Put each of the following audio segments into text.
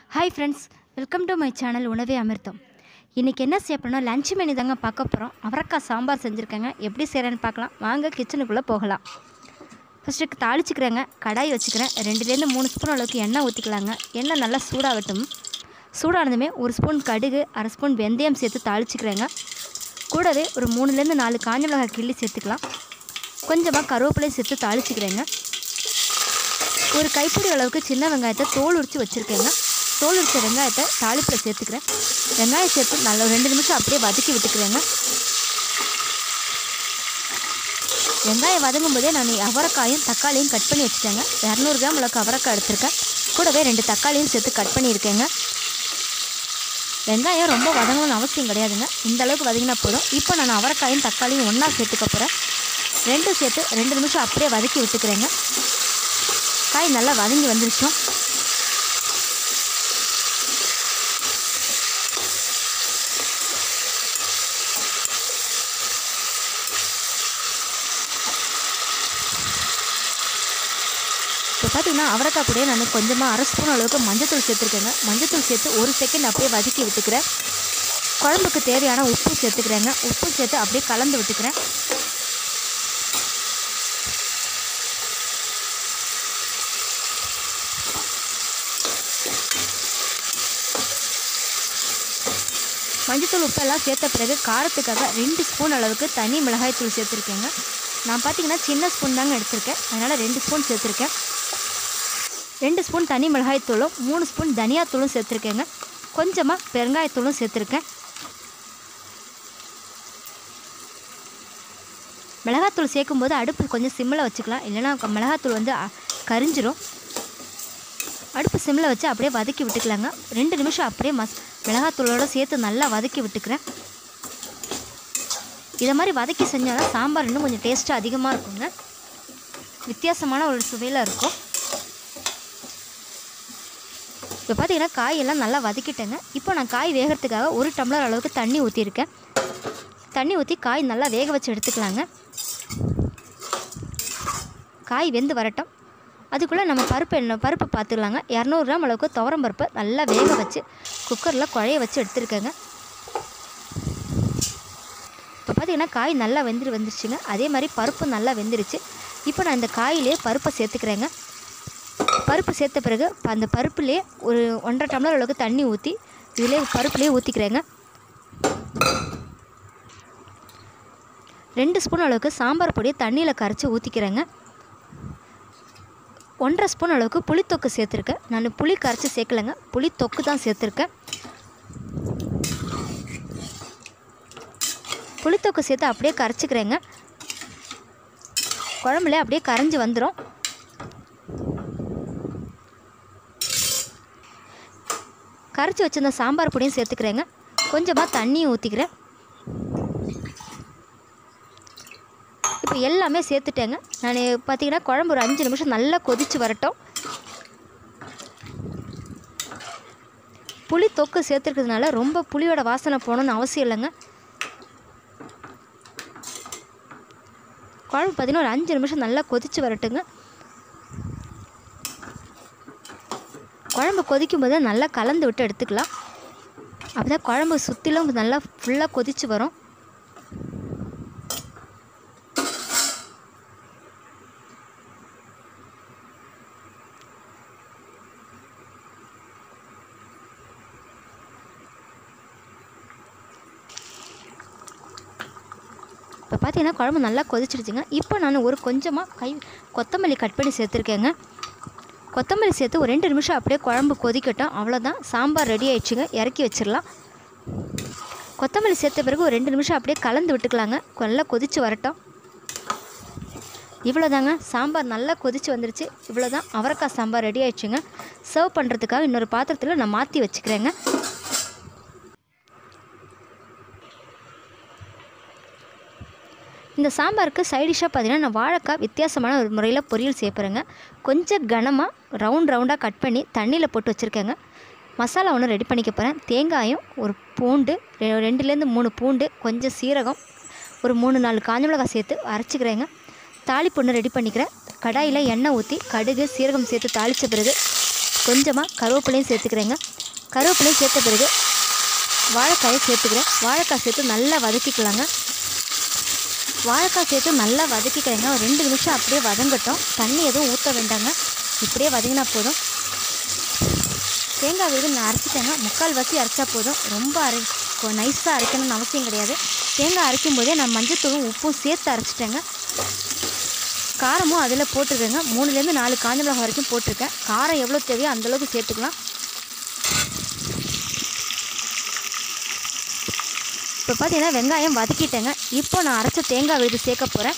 hi friends welcome to my channel உணவே அமிர்தம் இன்றைக்கி என்ன செய்ய போறோம்னா லஞ்ச் மெனு தாங்க பார்க்க போகிறோம் அவரைக்காய் சாம்பார் செஞ்சுருக்கேங்க எப்படி செய்கிறேன்னு பார்க்கலாம் வாங்க கிச்சனுக்குள்ளே போகலாம் ஃபஸ்ட்டு தாளிச்சுக்கிறேங்க கடாய் வச்சுக்கிறேன் ரெண்டுலேருந்து மூணு ஸ்பூன் அளவுக்கு எண்ணெய் ஊற்றிக்கலாங்க எண்ணெய் நல்லா சூடாகட்டும் சூடானதுமே ஒரு ஸ்பூன் கடுகு அரை ஸ்பூன் வெந்தயம் சேர்த்து தாளிச்சுக்கிறேங்க கூடவே ஒரு மூணுலேருந்து நாலு காஞ்ச மிளகாய் கிள்ளி சேர்த்துக்கலாம் கொஞ்சமாக கருவேப்பிலையும் சேர்த்து தாளிச்சுக்கிறேங்க ஒரு கைப்பிடி அளவுக்கு சின்ன வெங்காயத்தை தோல் உரித்து வச்சுருக்கேங்க தோல் உரித்த வெங்காயத்தை தாளிப்பில் சேர்த்துக்கிறேன் வெங்காயம் சேர்த்து நல்லா ஒரு ரெண்டு நிமிஷம் அப்படியே வதக்கி விட்டுக்கிறேங்க வெங்காயம் வதங்கும் போதே நான் அவரைக்காயும் தக்காளியும் கட் பண்ணி வச்சுட்டேங்க இரநூறு கிராம் அளவுக்கு அவரைக்காய் எடுத்திருக்கேன் கூடவே ரெண்டு தக்காளியும் சேர்த்து கட் பண்ணியிருக்கேங்க வெங்காயம் ரொம்ப வதங்கணும்னு அவசியம் கிடையாதுங்க இந்த அளவுக்கு வதங்கினா போதும் இப்போ நான் அவரைக்காயும் தக்காளியும் ஒன்றா சேர்த்துக்க போகிறேன் ரெண்டும் சேர்த்து ரெண்டு நிமிஷம் அப்படியே வதக்கி விட்டுக்கிறேங்க காய் நல்லா வதங்கி வந்துருச்சோம் இப்போ பார்த்தீங்கன்னா அவரைக்காய் கூட நான் கொஞ்சமாக அரை ஸ்பூன் அளவுக்கு மஞ்சத்தூள் சேர்த்துருக்கேங்க மஞ்சத்தூள் சேர்த்து ஒரு செகண்ட் அப்படியே வதக்கி விட்டுக்கிறேன் குழம்புக்கு தேவையான உப்பு சேர்த்துக்கிறேங்க உப்பு சேர்த்து அப்படியே கலந்து விட்டுக்கிறேன் மஞ்சத்தூள் உப்பெல்லாம் சேர்த்த பிறகு காரத்துக்காக ரெண்டு ஸ்பூன் அளவுக்கு தனி மிளகாய் தூள் சேர்த்துருக்கேங்க நான் பார்த்தீங்கன்னா சின்ன ஸ்பூன் தாங்க எடுத்திருக்கேன் அதனால் ரெண்டு ஸ்பூன் சேர்த்துருக்கேன் ரெண்டு ஸ்பூன் தனி மிளகாய் தூளும் மூணு ஸ்பூன் தனியாத்தூளும் சேர்த்துருக்கேங்க கொஞ்சமாக பெருங்காயத்தூளும் சேர்த்துருக்கேன் மிளகாத்தூள் சேர்க்கும்போது அடுப்பு கொஞ்சம் சிம்மில் வச்சுக்கலாம் இல்லைன்னா மிளகாத்தூள் வந்து அ- கரிஞ்சிரும் அடுப்பு சிம்மில் வச்சு அப்படியே வதக்கி விட்டுக்கலாங்க ரெண்டு நிமிஷம் அப்படியே மஸ் மிளகாத்தூளோட சேர்த்து நல்லா வதக்கி விட்டுக்கிறேன் இதை மாதிரி வதக்கி செஞ்சாலும் சாம்பார் இன்னும் கொஞ்சம் டேஸ்ட்டாக அதிகமாக இருக்குங்க வித்தியாசமான ஒரு சுவையில் இருக்கும் இப்போ பார்த்தீங்கன்னா காயெல்லாம் நல்லா வதக்கிட்டேங்க இப்போ நான் காய் வேகிறதுக்காக ஒரு டம்ளர் அளவுக்கு தண்ணி ஊற்றிருக்கேன் தண்ணி ஊற்றி காய் நல்லா வேக வச்சு எடுத்துக்கலாங்க காய் வெந்து வரட்டும் அதுக்குள்ளே நம்ம பருப்பு என்ன பருப்பு பார்த்துக்கலாங்க இரநூறு கிராம் அளவுக்கு துவரம் பருப்பை நல்லா வேக வச்சு குக்கரில் குழைய வச்சு எடுத்துருக்கேங்க இப்போ பார்த்தீங்கன்னா காய் நல்லா வெந்துரு வந்துருச்சுங்க அதே மாதிரி பருப்பு நல்லா வெந்துருச்சு இப்போ நான் இந்த காயிலே பருப்பை சேர்த்துக்கிறேங்க பருப்பு சேர்த்த பிறகு ப- அந்த பருப்புலேயே ஒரு ஒன்றரை டம்ளர் அளவுக்கு தண்ணி ஊற்றி இதிலே பருப்புலேயே ஊற்றிக்கிறேங்க ரெண்டு ஸ்பூன் அளவுக்கு சாம்பார் பொடியை தண்ணியில் கரைச்சி ஊற்றிக்கிறேங்க ஒன்றரை ஸ்பூன் அளவுக்கு புளித்தொக்கு சேர்த்துருக்கேன் நான் புளி கரைச்சி சேர்க்கலைங்க புளி தொக்கு தான் சேர்த்துருக்கேன் புளித்தொக்கு சேர்த்து அப்படியே கரைச்சிக்கிறேங்க குழம்புல அப்படியே கரைஞ்சி வந்துடும் கரைச்சி வச்சிருந்த சாம்பார் பொடியும் சேர்த்துக்கிறேங்க கொஞ்சமாக தண்ணியும் ஊற்றிக்கிறேன் இப்போ எல்லாமே சேர்த்துட்டேங்க நான் பார்த்தீங்கன்னா குழம்பு ஒரு அஞ்சு நிமிஷம் நல்லா கொதித்து வரட்டும் புளி தொக்கு சேர்த்துருக்கிறதுனால ரொம்ப புளியோட வாசனை போகணுன்னு அவசியம் இல்லைங்க குழம்பு பார்த்தீங்கன்னா ஒரு அஞ்சு நிமிஷம் நல்லா கொதித்து வரட்டுங்க குழம்பு கொதிக்கும் போது நல்லா கலந்து விட்டு எடுத்துக்கலாம் அப்போ தான் குழம்பு சுற்றிலும் நல்லா ஃபுல்லாக கொதித்து வரும் இப்போ பார்த்தீங்கன்னா குழம்பு நல்லா கொதிச்சிடுச்சுங்க இப்போ நான் ஒரு கொஞ்சமாக கை கொத்தமல்லி கட் பண்ணி சேர்த்துருக்கேங்க கொத்தமல்லி சேர்த்து ஒரு ரெண்டு நிமிஷம் அப்படியே குழம்பு கொதிக்கட்டும் அவ்வளோதான் சாம்பார் ரெடி ஆயிடுச்சுங்க இறக்கி வச்சிடலாம் கொத்தமல்லி சேர்த்த பிறகு ஒரு ரெண்டு நிமிஷம் அப்படியே கலந்து விட்டுக்கலாங்க நல்லா கொதித்து வரட்டும் இவ்வளோதாங்க சாம்பார் நல்லா கொதித்து வந்துருச்சு இவ்வளோதான் அவரைக்காய் சாம்பார் ரெடி ஆயிடுச்சுங்க சர்வ் பண்ணுறதுக்காக இன்னொரு பாத்திரத்தில் நான் மாற்றி வச்சுக்கிறேங்க இந்த சாம்பாருக்கு சைடிஷாக பார்த்தீங்கன்னா நான் வாழைக்காய் வித்தியாசமான ஒரு முறையில் பொரியல் சேர்ப்புறேங்க கொஞ்சம் கனமாக ரவுண்ட் ரவுண்டாக கட் பண்ணி தண்ணியில் போட்டு வச்சுருக்கேங்க மசாலா ஒன்று ரெடி பண்ணிக்க போகிறேன் தேங்காயும் ஒரு பூண்டு ரெ- ரெண்டுலேருந்து மூணு பூண்டு கொஞ்சம் சீரகம் ஒரு மூணு நாலு காஞ்ச மிளகாய் சேர்த்து அரைச்சிக்கிறேங்க தாளிப்பு ஒன்று ரெடி பண்ணிக்கிறேன் கடாயில் எண்ணெய் ஊற்றி கடுகு சீரகம் சேர்த்து தாளித்த பிறகு கொஞ்சமாக கருவேப்பிலையும் சேர்த்துக்கிறேங்க கருவேப்பிலையும் சேர்த்த பிறகு வாழைக்காயை சேர்த்துக்கிறேன் வாழைக்காய் சேர்த்து நல்லா வதக்கிக்கலாங்க வாழைக்காய் சேர்த்து நல்லா வதக்கிக்கிறேங்க ஒரு ரெண்டு நிமிஷம் அப்படியே வதங்கட்டும் தண்ணி எதுவும் ஊற்ற வேண்டாங்க இப்படியே வதங்கினா போதும் தேங்காய் விழுது நான் அரைச்சிட்டேங்க முக்கால் வாசி அரைச்சா போதும் ரொம்ப அரை நைஸாக அரைக்கணும்னு அவசியம் கிடையாது தேங்காய் அரைக்கும் போதே நான் மஞ்சத்தூளும் உப்பும் சேர்த்து அரைச்சிட்டேங்க காரமும் அதில் போட்டிருக்கேங்க மூணுலேருந்து நாலு காஞ்ச மிளகாய் வரைக்கும் போட்டிருக்கேன் காரம் எவ்வளோ தேவையோ அந்தளவுக்கு சேர்த்துக்கலாம் இப்போ பார்த்தீங்கன்னா வெங்காயம் வதக்கிட்டேங்க இப்போ நான் அரைச்ச தேங்காய் விழுது சேர்க்க போகிறேன்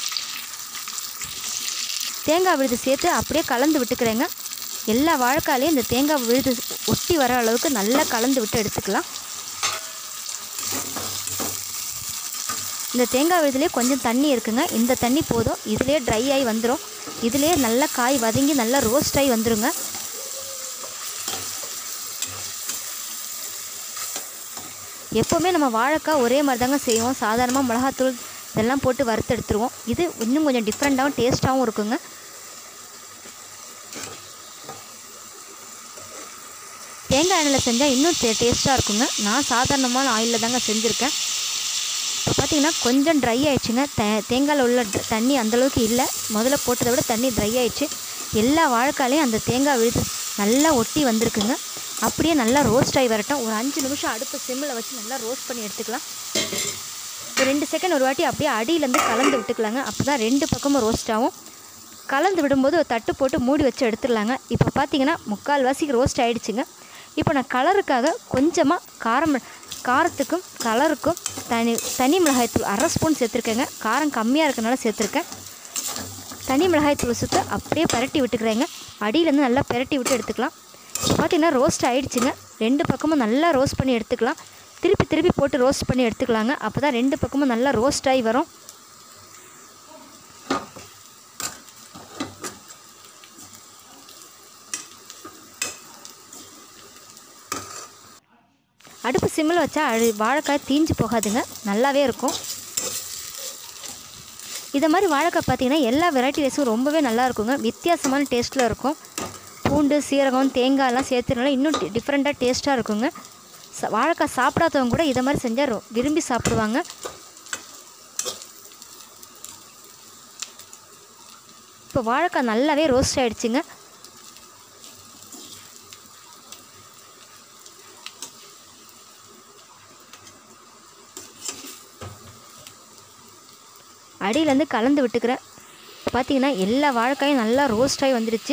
தேங்காய் விழுது சேர்த்து அப்படியே கலந்து விட்டுக்கிறேங்க எல்லா வாழைக்காலையும் இந்த தேங்காய் விழுது ஒட்டி வர அளவுக்கு நல்லா கலந்து விட்டு எடுத்துக்கலாம் இந்த தேங்காய் விழுதுலேயே கொஞ்சம் தண்ணி இருக்குங்க இந்த தண்ணி போதும் இதுலேயே ட்ரை ஆகி வந்துடும் இதுலேயே நல்லா காய் வதங்கி நல்லா ரோஸ்ட் ஆகி வந்துருங்க எப்போவுமே நம்ம வாழைக்காய் ஒரே மாதிரி தாங்க செய்வோம் சாதாரணமாக மிளகாத்தூள் இதெல்லாம் போட்டு வறுத்து எடுத்துருவோம் இது இன்னும் கொஞ்சம் டிஃப்ரெண்ட்டாகவும் டேஸ்ட்டாகவும் இருக்குங்க தேங்காய் எண்ணெயில் செஞ்சால் இன்னும் டே டேஸ்ட்டாக இருக்குங்க நான் சாதாரணமான ஆயிலில் தாங்க செஞ்சுருக்கேன் இப்போ பார்த்தீங்கன்னா கொஞ்சம் ட்ரை ஆயிடுச்சுங்க தே தேங்காயில் உள்ள ட- தண்ணி அந்தளவுக்கு இல்லை முதல்ல போட்டதை விட தண்ணி ட்ரை ஆயிடுச்சு எல்லா வாழைக்காலையும் அந்த தேங்காய் விழுது நல்லா ஒட்டி வந்திருக்குங்க அப்படியே நல்லா ரோஸ்ட் ஆகி வரட்டும் ஒரு அஞ்சு நிமிஷம் அடுப்பு சிம்மில் வச்சு நல்லா ரோஸ்ட் பண்ணி எடுத்துக்கலாம் ஒரு ரெண்டு செகண்ட் ஒரு வாட்டி அப்படியே அடியிலேருந்து கலந்து விட்டுக்கலாங்க அப்போ தான் ரெண்டு பக்கமும் ரோஸ்ட் ஆகும் கலந்து விடும்போது ஒரு தட்டு போட்டு மூடி வச்சு எடுத்துடலாங்க இப்போ பார்த்தீங்கன்னா முக்கால் வாசிக்கு ரோஸ்ட் ஆயிடுச்சுங்க இப்போ நான் கலருக்காக கொஞ்சமாக காரம் காரத்துக்கும் கலருக்கும் தனி தனி மிளகாய்த்தூள் அரை ஸ்பூன் சேர்த்துருக்கேங்க காரம் கம்மியாக இருக்கனால சேர்த்துருக்கேன் தனி மிளகாய்த்தூள் சுற்று அப்படியே பிரட்டி விட்டுக்கிறேங்க அடியிலேருந்து நல்லா பிரட்டி விட்டு எடுத்துக்கலாம் இப்போ பார்த்தீங்கன்னா ரோஸ்ட் ஆயிடுச்சுங்க ரெண்டு பக்கமும் நல்லா ரோஸ்ட் பண்ணி எடுத்துக்கலாம் திருப்பி திருப்பி போட்டு ரோஸ்ட் பண்ணி எடுத்துக்கலாங்க அப்போ தான் ரெண்டு பக்கமும் நல்லா ரோஸ்ட் ஆகி வரும் அடுப்பு சிம்மில் வச்சா அழு வாழைக்காய் தீஞ்சு போகாதுங்க நல்லாவே இருக்கும் இதை மாதிரி வாழைக்காய் பார்த்தீங்கன்னா எல்லா வெரைட்டி ரைஸும் ரொம்பவே நல்லா இருக்குங்க வித்தியாசமான டேஸ்ட்டில் இருக்கும் பூண்டு சீரகம் தேங்காய்லாம் சேர்த்துனால இன்னும் டிஃப்ரெண்ட்டாக டேஸ்ட்டாக இருக்குங்க ச- வாழைக்காய் சாப்பிடாதவங்க கூட இதை மாதிரி செஞ்சால் ரொ- விரும்பி சாப்பிடுவாங்க இப்போ வாழைக்காய் நல்லாவே ரோஸ்ட் ஆயிடுச்சுங்க அடியிலேருந்து கலந்து விட்டுக்கிறேன் பார்த்தீங்கன்னா எல்லா வாழைக்காயும் நல்லா ரோஸ்ட் ஆகி வந்துடுச்சு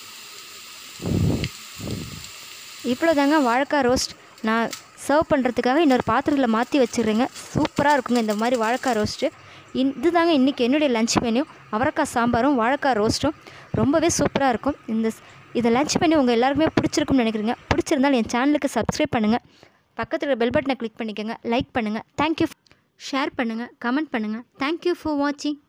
இவ்வளோ தாங்க வாழைக்காய் ரோஸ்ட் நான் சர்வ் பண்ணுறதுக்காக இன்னொரு பாத்திரத்தில் மாற்றி வச்சிடுறேங்க சூப்பராக இருக்குங்க இந்த மாதிரி வாழைக்காய் ரோஸ்ட்டு இன் இதுதாங்க இன்றைக்கி என்னுடைய லஞ்ச் மெனு அவரைக்காய் சாம்பாரும் வாழைக்காய் ரோஸ்ட்டும் ரொம்பவே சூப்பராக இருக்கும் இந்த ஸ்- இந்த லஞ்ச் மெனு உங்கள் எல்லாருக்குமே பிடிச்சிருக்கும்னு நினைக்கிறீங்க பிடிச்சிருந்தால் என் சேனலுக்கு சப்ஸ்கிரைப் பண்ணுங்கள் பக்கத்தில் பெல் பட்டனை கிளிக் பண்ணிக்கோங்க லைக் பண்ணுங்கள் தேங்க்யூ ஷேர் பண்ணுங்கள் கமெண்ட் பண்ணுங்கள் தேங்க்யூ ஃபார் வாட்சிங்